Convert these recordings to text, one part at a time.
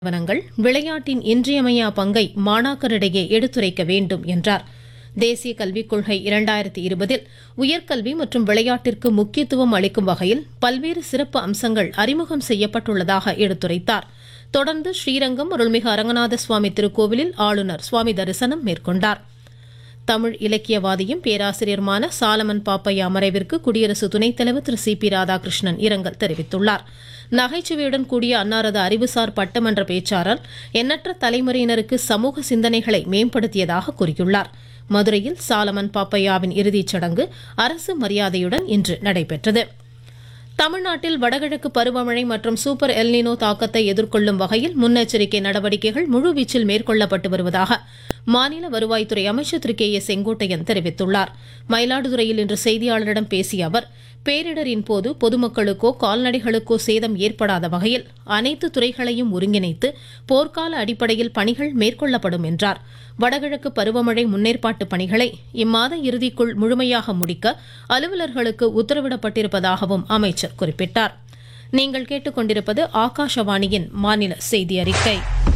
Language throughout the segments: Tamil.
நிறுவனங்கள் விளையாட்டின் இன்றியமையா பங்கை மாணாக்கரிடையே எடுத்துரைக்க வேண்டும் என்றார் தேசிய கல்விக் கொள்கை இரண்டாயிரத்தி இருபதில் உயர்கல்வி மற்றும் விளையாட்டிற்கு முக்கியத்துவம் அளிக்கும் வகையில் பல்வேறு சிறப்பு அம்சங்கள் அறிமுகம் செய்யப்பட்டுள்ளதாக எடுத்துரைத்தார் தொடர்ந்து ஸ்ரீரங்கம் அருள்மிகு அரங்கநாத சுவாமி திருக்கோவிலில் ஆளுநர் சுவாமி தரிசனம் மேற்கொண்டார் தமிழ் இலக்கியவாதியும் பேராசிரியருமான சாலமன் பாப்பையா மறைவிற்கு குடியரசு துணைத் தலைவர் திரு சி பி ராதாகிருஷ்ணன் இரங்கல் தெரிவித்துள்ளார் நகைச்சுவையுடன் கூடிய அன்னாரது அறிவுசார் பட்டமன்ற பேச்சாளர் எண்ணற்ற தலைமுறையினருக்கு சமூக சிந்தனைகளை மேம்படுத்தியதாக கூறியுள்ளார் மதுரையில் சாலமன் பாப்பையாவின் இறுதிச் சடங்கு அரசு மரியாதையுடன் இன்று நடைபெற்றது தமிழ்நாட்டில் வடகிழக்கு பருவமழை மற்றும் சூப்பர் எல்னினோ தாக்கத்தை எதிர்கொள்ளும் வகையில் முன்னெச்சரிக்கை நடவடிக்கைகள் முழுவீச்சில் மேற்கொள்ளப்பட்டு வருவதாக மாநில வருவாய்த்துறை அமைச்சர் திரு கே ஏ செங்கோட்டையன் தெரிவித்துள்ளார் மயிலாடுதுறையில் இன்று செய்தியாளரிடம் பேசிய அவர் பேரிடரின் போது பொதுமக்களுக்கோ கால்நடைகளுக்கோ சேதம் ஏற்படாத வகையில் அனைத்து துறைகளையும் ஒருங்கிணைத்து போர்க்கால அடிப்படையில் பணிகள் மேற்கொள்ளப்படும் என்றார் வடகிழக்கு பருவமழை முன்னேற்பாட்டு பணிகளை இம்மாத இறுதிக்குள் முழுமையாக முடிக்க அலுவலர்களுக்கு உத்தரவிடப்பட்டிருப்பதாகவும் அமைச்சர் குறிப்பிட்டார் நீங்கள் கேட்டுக்கொண்டிருப்பது ஆகாஷவாணியின் மாநில செய்தி அறிக்கை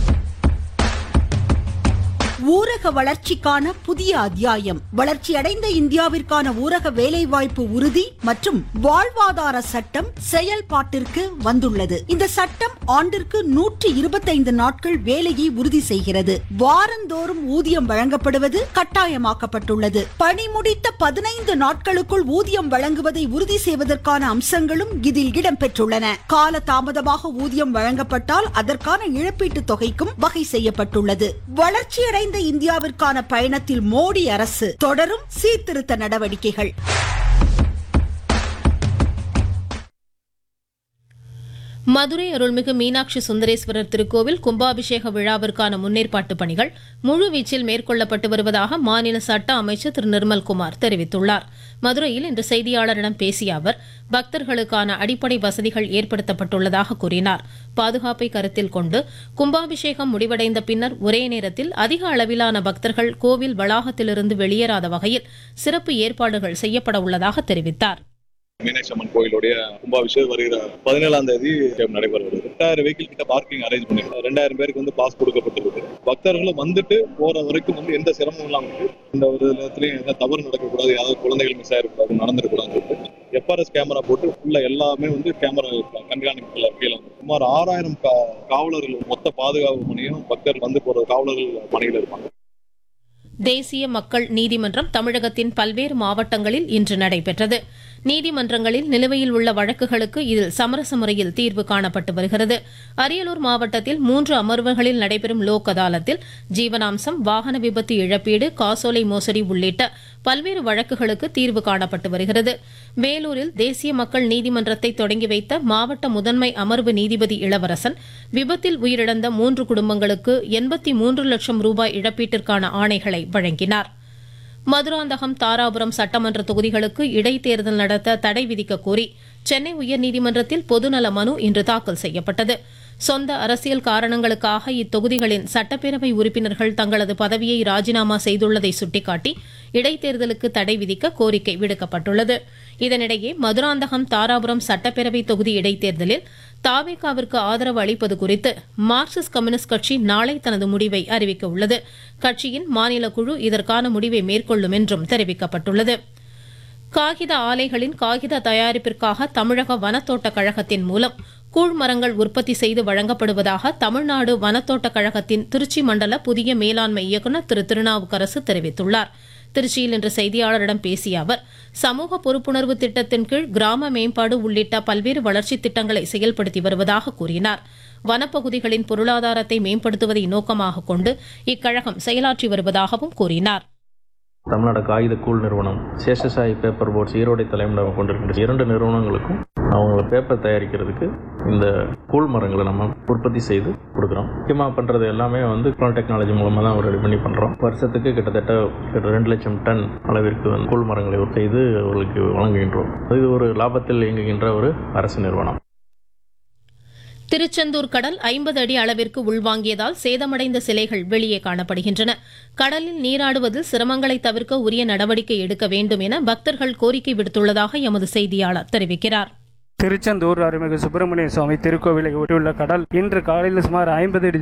ஊரக வளர்ச்சிக்கான புதிய அத்தியாயம் வளர்ச்சியடைந்த இந்தியாவிற்கான ஊரக வேலைவாய்ப்பு உறுதி மற்றும் வாழ்வாதார சட்டம் செயல்பாட்டிற்கு வந்துள்ளது இந்த சட்டம் ஆண்டிற்கு நூற்றி இருபத்தைந்து நாட்கள் வேலையை உறுதி செய்கிறது வாரந்தோறும் ஊதியம் வழங்கப்படுவது கட்டாயமாக்கப்பட்டுள்ளது பணி முடித்த பதினைந்து நாட்களுக்குள் ஊதியம் வழங்குவதை உறுதி செய்வதற்கான அம்சங்களும் இதில் இடம்பெற்றுள்ளன கால தாமதமாக ஊதியம் வழங்கப்பட்டால் அதற்கான இழப்பீட்டுத் தொகைக்கும் வகை செய்யப்பட்டுள்ளது வளர்ச்சியடைந்த இந்தியாவிற்கான பயணத்தில் மோடி அரசு தொடரும் சீர்திருத்த நடவடிக்கைகள் மதுரை அருள்மிகு மீனாட்சி சுந்தரேஸ்வரர் திருக்கோவில் கும்பாபிஷேக விழாவிற்கான முன்னேற்பாட்டு பணிகள் முழுவீச்சில் மேற்கொள்ளப்பட்டு வருவதாக மாநில சட்ட அமைச்சர் திரு நிர்மல்குமார் தெரிவித்துள்ளார் மதுரையில் இன்று செய்தியாளரிடம் பேசிய அவர் பக்தர்களுக்கான அடிப்படை வசதிகள் ஏற்படுத்தப்பட்டுள்ளதாக கூறினார் பாதுகாப்பை கருத்தில் கொண்டு கும்பாபிஷேகம் முடிவடைந்த பின்னர் ஒரே நேரத்தில் அதிக அளவிலான பக்தர்கள் கோவில் வளாகத்திலிருந்து வெளியேறாத வகையில் சிறப்பு ஏற்பாடுகள் செய்யப்பட உள்ளதாக தெரிவித்தார் மீனாட்சி அம்மன் கோயிலுடைய கும்பாபிஷேகம் வருகிற பதினேழாம் தேதி நடைபெறுகிறது ரெண்டாயிரம் வெஹிக்கிள் கிட்ட பார்க்கிங் அரேஞ்ச் பண்ணிருக்கோம் ரெண்டாயிரம் பேருக்கு வந்து பாஸ் கொடுக்கப்பட்டிருக்கு பக்தர்களும் வந்துட்டு போற வரைக்கும் வந்து எந்த சிரமமும் இல்லாம இருக்கு இந்த ஒரு இடத்துலயும் எந்த தவறு நடக்கக்கூடாது யாராவது குழந்தைகள் மிஸ் ஆயிருக்கூடாது நடந்துருக்கூடாதுன்னு சொல்லிட்டு எஃப்ஆர்எஸ் கேமரா போட்டு ஃபுல்லா எல்லாமே வந்து கேமரா கண்காணிப்புல கீழே சுமார் ஆறாயிரம் காவலர்கள் மொத்த பாதுகாப்பு பணியும் பக்தர்கள் வந்து போற காவலர்கள் பணியில் இருப்பாங்க தேசிய மக்கள் நீதிமன்றம் தமிழகத்தின் பல்வேறு மாவட்டங்களில் இன்று நடைபெற்றது நீதிமன்றங்களில் நிலுவையில் உள்ள வழக்குகளுக்கு இதில் சமரச முறையில் தீர்வு காணப்பட்டு வருகிறது அரியலூர் மாவட்டத்தில் மூன்று அமர்வுகளில் நடைபெறும் லோக் அதாலத்தில் ஜீவனாம்சம் வாகன விபத்து இழப்பீடு காசோலை மோசடி உள்ளிட்ட பல்வேறு வழக்குகளுக்கு தீர்வு காணப்பட்டு வருகிறது வேலூரில் தேசிய மக்கள் நீதிமன்றத்தை தொடங்கி வைத்த மாவட்ட முதன்மை அமர்வு நீதிபதி இளவரசன் விபத்தில் உயிரிழந்த மூன்று குடும்பங்களுக்கு எண்பத்தி மூன்று லட்சம் ரூபாய் இழப்பீட்டிற்கான ஆணைகளை வழங்கினார் மதுராந்தகம் தாராபுரம் சட்டமன்ற தொகுதிகளுக்கு இடைத்தேர்தல் நடத்த தடை விதிக்க கோரி சென்னை உயர்நீதிமன்றத்தில் பொதுநல மனு இன்று தாக்கல் செய்யப்பட்டது சொந்த அரசியல் காரணங்களுக்காக இத்தொகுதிகளின் சட்டப்பேரவை உறுப்பினர்கள் தங்களது பதவியை ராஜினாமா செய்துள்ளதை சுட்டிக்காட்டி இடைத்தேர்தலுக்கு தடை விதிக்க கோரிக்கை விடுக்கப்பட்டுள்ளது இதனிடையே மதுராந்தகம் தாராபுரம் சட்டப்பேரவை தொகுதி இடைத்தேர்தலில் தாவேகாவிற்கு ஆதரவு அளிப்பது குறித்து மார்க்சிஸ்ட் கம்யூனிஸ்ட் கட்சி நாளை தனது முடிவை அறிவிக்க உள்ளது கட்சியின் மாநில குழு இதற்கான முடிவை மேற்கொள்ளும் என்றும் தெரிவிக்கப்பட்டுள்ளது காகித ஆலைகளின் காகித தயாரிப்பிற்காக தமிழக வனத்தோட்ட கழகத்தின் மூலம் கூழ்மரங்கள் உற்பத்தி செய்து வழங்கப்படுவதாக தமிழ்நாடு வனத்தோட்ட கழகத்தின் திருச்சி மண்டல புதிய மேலாண்மை இயக்குநர் திரு திருநாவுக்கரசு தெரிவித்துள்ளார் திருச்சியில் இன்று செய்தியாளரிடம் பேசிய அவர் சமூக பொறுப்புணர்வு திட்டத்தின் கீழ் கிராம மேம்பாடு உள்ளிட்ட பல்வேறு வளர்ச்சித் திட்டங்களை செயல்படுத்தி வருவதாக கூறினார் வனப்பகுதிகளின் பொருளாதாரத்தை மேம்படுத்துவதை நோக்கமாக கொண்டு இக்கழகம் செயலாற்றி வருவதாகவும் கூறினார் தமிழ்நாடு காகித கூழ் நிறுவனம் சேஷசாயி பேப்பர் போர்ட்ஸ் ஈரோடை தலைமையிடம் கொண்டிருக்கின்ற இரண்டு நிறுவனங்களுக்கும் அவங்க பேப்பர் தயாரிக்கிறதுக்கு இந்த கூழ் மரங்களை நம்ம உற்பத்தி செய்து கொடுக்குறோம் முக்கியமாக பண்ணுறது எல்லாமே வந்து க்ளோன் டெக்னாலஜி மூலமாக தான் ரெடி பண்ணி பண்ணுறோம் வருஷத்துக்கு கிட்டத்தட்ட கிட்ட ரெண்டு லட்சம் டன் அளவிற்கு வந்து கூழ் மரங்களை செய்து அவர்களுக்கு வழங்குகின்றோம் இது ஒரு லாபத்தில் இயங்குகின்ற ஒரு அரசு நிறுவனம் திருச்செந்தூர் கடல் ஐம்பது அடி அளவிற்கு உள்வாங்கியதால் சேதமடைந்த சிலைகள் வெளியே காணப்படுகின்றன கடலில் நீராடுவதில் சிரமங்களை தவிர்க்க உரிய நடவடிக்கை எடுக்க வேண்டும் என பக்தர்கள் கோரிக்கை விடுத்துள்ளதாக எமது செய்தியாளர் தெரிவிக்கிறார் திருச்செந்தூர் அருள்மிகு சுப்பிரமணிய சுவாமி திருக்கோவிலை ஒட்டியுள்ள கடல் இன்று காலையில் சுமார் ஐம்பது அடி